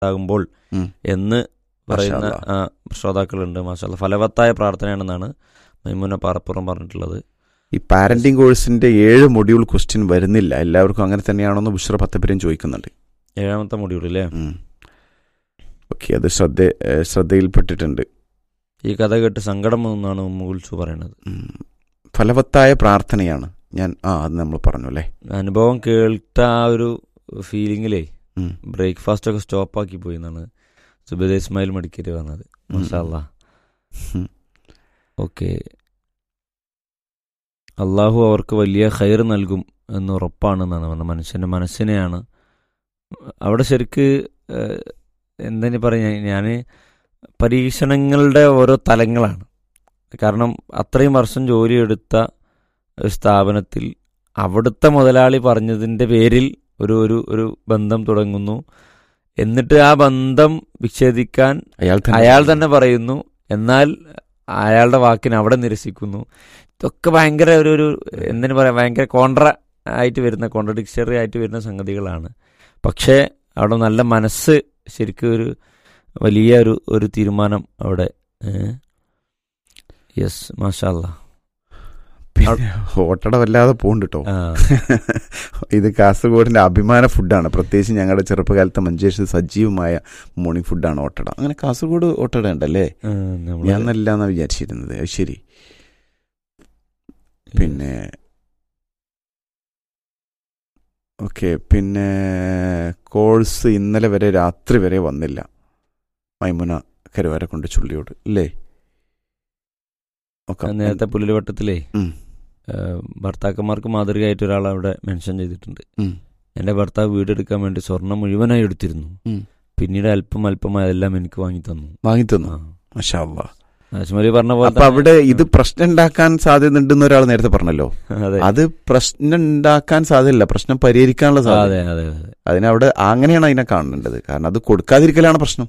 ആകുമ്പോൾ ഉം. എന്ന് പറയുന്ന മാഷാ ആ, ശ്രോതാക്കളുണ്ട് മാഷാല്ല ഫലവത്തായ പ്രാർത്ഥനയാണെന്നാണ് മൈമുന പാറപ്പുറം പറഞ്ഞിട്ടുള്ളത് ഈ പാരന്റിംഗ് കോഴ്സിന്റെ ഏഴ് മൊഡ്യൂൾ ക്വസ്റ്റ്യൻ വരുന്നില്ല എല്ലാവർക്കും അങ്ങനെ തന്നെയാണോ എന്ന് ബുഷ്ര പത്തപ്പരും ചോദിക്കുന്നുണ്ട് ഏഴാമത്തെ മൊഡ്യൂൾ അല്ലേ ഓക്കെ അത് ശ്രദ്ധ ഏഹ് ശ്രദ്ധയിൽപ്പെട്ടിട്ടുണ്ട് ഈ കഥ കേട്ട് സങ്കടം എന്നാണ് ഉമ്മുകുൽസു പറയുന്നത് ഉം. ഫലവത്തായ പ്രാർത്ഥനയാണ് ഞാൻ ആ അത് നമ്മൾ പറഞ്ഞു അല്ലേ അനുഭവം കേട്ട ആ ഒരു ഫീലിങ്ങിലേ ഉം. ബ്രേക്ക്ഫാസ്റ്റ് ഒക്കെ സ്റ്റോപ്പ് ആക്കി പോയി എന്നാണ് സുബേദ് ഇസ്മായിൽ മടിക്കേരി പറഞ്ഞത് ഉം. മഷാല്ല ഉം. ഓക്കെ അള്ളാഹു അവർക്ക് വലിയ ഖൈർ നൽകും എന്ന് ഉറപ്പാണെന്നാണ് പറഞ്ഞത് മനുഷ്യന്റെ മനസ്സിനെയാണ് അവിടെ ശരിക്ക് ഏഹ്, എന്തിനു പറയാ ഞാൻ പരീക്ഷണങ്ങളുടെ ഓരോ തലങ്ങളാണ് കാരണം അത്രയും വർഷം ജോലിയെടുത്ത ഒരു സ്ഥാപനത്തിൽ അവിടുത്തെ മുതലാളി പറഞ്ഞതിൻ്റെ പേരിൽ ഒരു ഒരു ഒരു ബന്ധം തുടങ്ങുന്നു എന്നിട്ട് ആ ബന്ധം വിച്ഛേദിക്കാൻ അയാൾ തന്നെ അയാൾ തന്നെ പറയുന്നു എന്നാൽ അയാളുടെ വാക്കിന് അവിടെ നിരസിക്കുന്നു ഇതൊക്കെ ഭയങ്കര ഒരു ഒരു എന്തിനു പറയാം ഭയങ്കര കോൺട്ര ആയിട്ട് വരുന്ന കോൺട്രഡിക്ഷറി ആയിട്ട് വരുന്ന സംഗതികളാണ് പക്ഷേ അവിടെ നല്ല മനസ്സ് ശരിക്കും ഒരു വലിയ ഒരു ഒരു തീരുമാനം അവിടെ യെസ് മാഷാല്ല പിന്നെ ഓട്ടട വല്ലാതെ പോണ്ട് കേട്ടോ ആ ഇത് കാസർഗോഡിന്റെ അഭിമാന ഫുഡാണ് പ്രത്യേകിച്ച് ഞങ്ങളുടെ ചെറുപ്പകാലത്തെ മഞ്ചേശ്വരി സജീവമായ മോർണിംഗ് ഫുഡാണ് ഓട്ടട അങ്ങനെ കാസർഗോഡ് ഓട്ടട ഉണ്ടല്ലേ ആ, നമ്മള് ഞാൻ നല്ലാന്നാ വിചാരിച്ചിരുന്നത് അത് ശരി പിന്നെ ഓക്കെ പിന്നെ കോഴ്സ് ഇന്നലെ വരെ രാത്രി വരെ വന്നില്ല മൈമുന കരുവാരെ കൊണ്ട് ചുള്ളിയോട് അല്ലേ ഓക്കെ നേരത്തെ പുല്ലുവട്ടത്തിലേ ഉം. ഏഹ്, ഭർത്താക്കന്മാർക്ക് മാതൃകയായിട്ട് ഒരാൾ അവിടെ മെൻഷൻ ചെയ്തിട്ടുണ്ട് ഉം. എന്റെ ഭർത്താവ് വീടെടുക്കാൻ വേണ്ടി സ്വർണം മുഴുവനായി എടുത്തിരുന്നു ഉം. പിന്നീട് അല്പം അല്പമായി അതെല്ലാം എനിക്ക് വാങ്ങി തന്നു വാങ്ങി തന്നു ആ. മാഷാ അല്ലാ. ആശ്മലി പറഞ്ഞ പോലെ അപ്പൊ തന്നെ- അവിടെ ഇത് പ്രശ്നം ഉണ്ടാക്കാൻ സാധ്യത ഉണ്ടെന്ന് ഒരാൾ നേരത്തെ പറഞ്ഞല്ലോ അതെ അത് പ്രശ്നം ഉണ്ടാക്കാൻ സാധ്യതയില്ല പ്രശ്നം പരിഹരിക്കാനുള്ള സാധ്യത അതെ അതെ അതെ അതിനവിടെ അങ്ങനെയാണ് അതിനെ കാണേണ്ടത് കാരണം അത് കൊടുക്കാതിരിക്കലാണ് പ്രശ്നം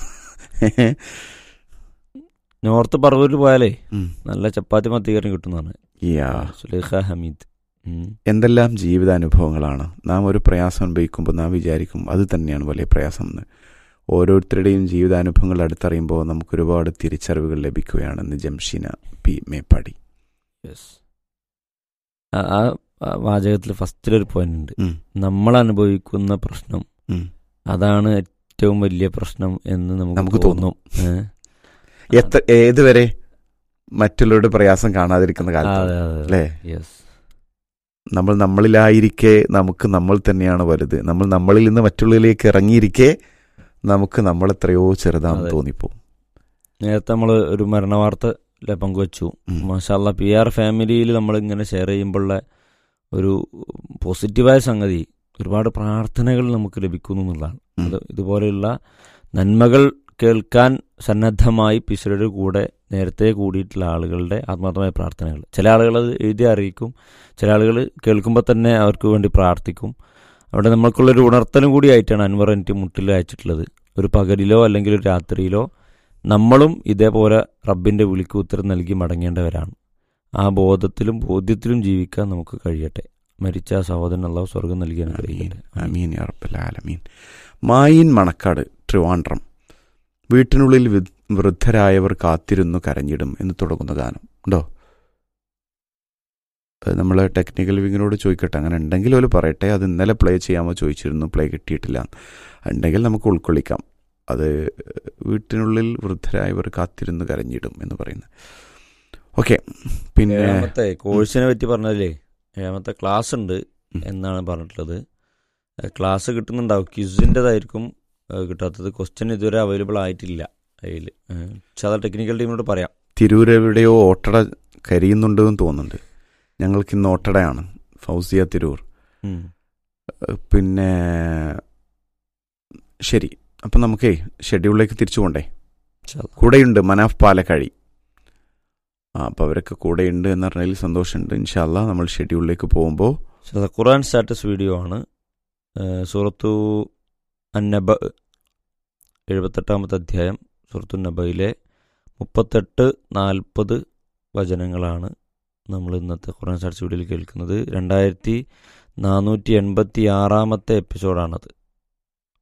നോർത്ത് പറവൂരിൽ പോയാലേ ഉം. നല്ല ചപ്പാത്തി മത്തിക്കറി കിട്ടുന്നതാണ് യാ. സുലേഖ ഹമീദ് ഉം. എന്തെല്ലാം ജീവിതാനുഭവങ്ങളാണ് നാം ഒരു പ്രയാസം അനുഭവിക്കുമ്പോൾ നാം വിചാരിക്കും അത് തന്നെയാണ് വലിയ പ്രയാസം എന്ന് ഓരോരുത്തരുടെയും ജീവിതാനുഭവങ്ങൾ അടുത്തറിയുമ്പോൾ നമുക്ക് ഒരുപാട് തിരിച്ചറിവുകൾ ലഭിക്കുകയാണെന്ന് ജംഷീന പി മേപ്പാടി Yes. ആ- ആ ആ വാചകത്തിൽ ഫസ്റ്റിലൊരു പോയിന്റ് ഉണ്ട് ഉം. നമ്മൾ അനുഭവിക്കുന്ന പ്രശ്നം ഉം. അതാണ് ഏറ്റവും വലിയ പ്രശ്നം എന്ന് നമുക്ക് നമുക്ക് തോന്നും. തോന്നും ഏ? എത്ര ഏതുവരെ മറ്റുള്ളവരുടെ പ്രയാസം കാണാതിരിക്കുന്ന അതെ കാലത്ത് അതെ അതെ അല്ലേ യെസ് നമ്മൾ നമ്മളിലായിരിക്കെ നമുക്ക് നമ്മൾ തന്നെയാണ് വലുത് നമ്മൾ നമ്മളിൽ നിന്ന് മറ്റുള്ളവരിലേക്ക് ഇറങ്ങിയിരിക്കെ നമുക്ക് നമ്മൾ എത്രയോ ചെറുതാന്ന് അതെ. തോന്നിപ്പോവും നേരത്തെ നമ്മൾ ഒരു മരണ വാർത്ത ലെ പങ്കുവച്ചു ഉം. മാഷാല്ല പി ആർ ഫാമിലിയിൽ നമ്മൾ ഇങ്ങനെ ഷെയർ ചെയ്യുമ്പോഴുള്ള ഒരു പോസിറ്റീവായ സംഗതി ഒരുപാട് പ്രാർത്ഥനകൾ നമുക്ക് ലഭിക്കുന്നു എന്നുള്ളതാണ് ഉം. അത് ഇതുപോലെയുള്ള നന്മകൾ കേൾക്കാൻ സന്നദ്ധമായി പിശരുടെ കൂടെ നേരത്തെ കൂടിയിട്ടുള്ള ആളുകളുടെ ആത്മാർത്ഥമായ പ്രാർത്ഥനകൾ ചില ആളുകൾ അത് എഴുതി അറിയിക്കും ചില ആളുകൾ കേൾക്കുമ്പോൾ തന്നെ അവർക്ക് വേണ്ടി പ്രാർത്ഥിക്കും അവിടെ നമ്മൾക്കുള്ളൊരു ഉണർത്തലും കൂടി ആയിട്ടാണ് അൻവർ എനിക്ക് മുട്ടിൽ അയച്ചിട്ടുള്ളത് ഒരു പകലിലോ അല്ലെങ്കിൽ ഒരു രാത്രിയിലോ നമ്മളും ഇതേപോലെ റബ്ബിന്റെ വിളിക്ക് ഉത്തരം നൽകി മടങ്ങേണ്ടവരാണ് ആ ബോധത്തിലും ബോധ്യത്തിലും ജീവിക്കാൻ നമുക്ക് കഴിയട്ടെ മരിച്ച ആ സഹോദരൻ അള്ളാഹു സ്വർഗം നൽകി ആമീൻ അനുഗ്രഹിക്കട്ടെ ആമീൻ യാ റബ്ബൽ ആലമീൻ മായിൻ മണക്കാട് ട്രിവാൻഡ്രം വീട്ടിനുള്ളിൽ വി- വൃദ്ധരായവർ കാത്തിരുന്നു കരഞ്ഞിടും എന്ന് തുടങ്ങുന്ന ഗാനം ഉണ്ടോ നമ്മൾ ടെക്നിക്കൽ വിങ്ങിനോട് ചോദിക്കട്ടെ അങ്ങനെ ഉണ്ടെങ്കിൽ ഒരു പറയട്ടെ അത് ഇന്നലെ പ്ലേ ചെയ്യാമോ ചോദിച്ചിരുന്നു പ്ലേ കിട്ടിയിട്ടില്ല ഉണ്ടെങ്കിൽ നമുക്ക് ഉൾക്കൊള്ളിക്കാം അത് വീട്ടിനുള്ളിൽ വൃദ്ധരായവർ കാത്തിരുന്ന് കരഞ്ഞിടും എന്ന് പറയുന്നത് ഓക്കെ പിന്നെ ഏഴാമത്തെ കോഴ്സിനെ പറ്റി പറഞ്ഞതില്ലേ ഏഴാമത്തെ ക്ലാസ് ഉണ്ട് ഉം. എന്നാണ് പറഞ്ഞിട്ടുള്ളത് ഏഹ് ക്ലാസ് കിട്ടുന്നുണ്ടാവും ക്വിസിൻ്റെതായിരിക്കും ഏഹ് കിട്ടാത്തത് ക്വസ്റ്റ്യൻ ഇതുവരെ അവൈലബിൾ ആയിട്ടില്ല അതിൽ പക്ഷെ അത് ടെക്നിക്കൽ ടീമിനോട് പറയാം തിരൂർ എവിടെയോ ഓട്ടട കരിയുന്നുണ്ടെന്ന് തോന്നുന്നുണ്ട് ഞങ്ങൾക്ക് ഇന്ന് ഓട്ടടയാണ് ഫൗസിയ തിരൂർ ഉം. ഏഹ് പിന്നെ ശരി അപ്പം നമുക്കേ ഷെഡ്യൂളിലേക്ക് തിരിച്ചു പോണ്ടേ ഇൻഷാ അല്ലാ. കൂടെയുണ്ട് മനാഫ് പാലക്കഴി ആ അപ്പോൾ അവരൊക്കെ കൂടെയുണ്ട് എന്ന് പറഞ്ഞതിൽ സന്തോഷമുണ്ട് ഇൻഷാല്ല നമ്മൾ ഷെഡ്യൂളിലേക്ക് പോകുമ്പോൾ പക്ഷെ അത് ഖുറാൻ സ്റ്റാറ്റസ് വീഡിയോ ആണ് ഏഹ് സൂറത്തു അന്നബ എഴുപത്തെട്ടാമത്തെ അധ്യായം സൂറത്തു നബയിലെ മുപ്പത്തെട്ട് നാൽപ്പത് വചനങ്ങളാണ് നമ്മൾ ഇന്നത്തെ ഖുറാൻ സ്റ്റാറ്റസ് വീഡിയോയിൽ കേൾക്കുന്നത് രണ്ടായിരത്തി നാനൂറ്റി എൺപത്തി ആറാമത്തെ എപ്പിസോഡാണത്